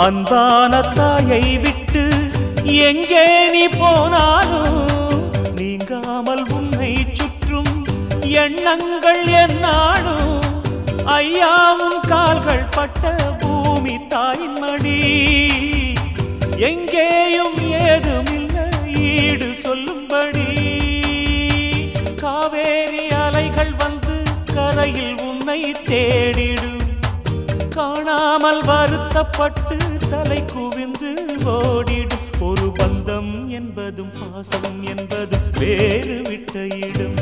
அன்பான தாயை விட்டு எங்கே நீ போனாலும் நீங்காமல் உன்னை சுற்றும் எண்ணங்கள் என்னாலும் ஐயாவும் கால்கள் பட்ட பூமி தாயின் மடி எங்கேயும் ஏதுமில்லை ஈடு சொல்லும்படி காவேரி அலைகள் வந்து கரையில் உன்னை தேடிடும் காணாமல் வருத்தப்பட்டு தலை குவிந்து ஓடிடும் ஒரு பந்தம் என்பதும் பாசம் என்பதும் வேறு விட்ட இடம்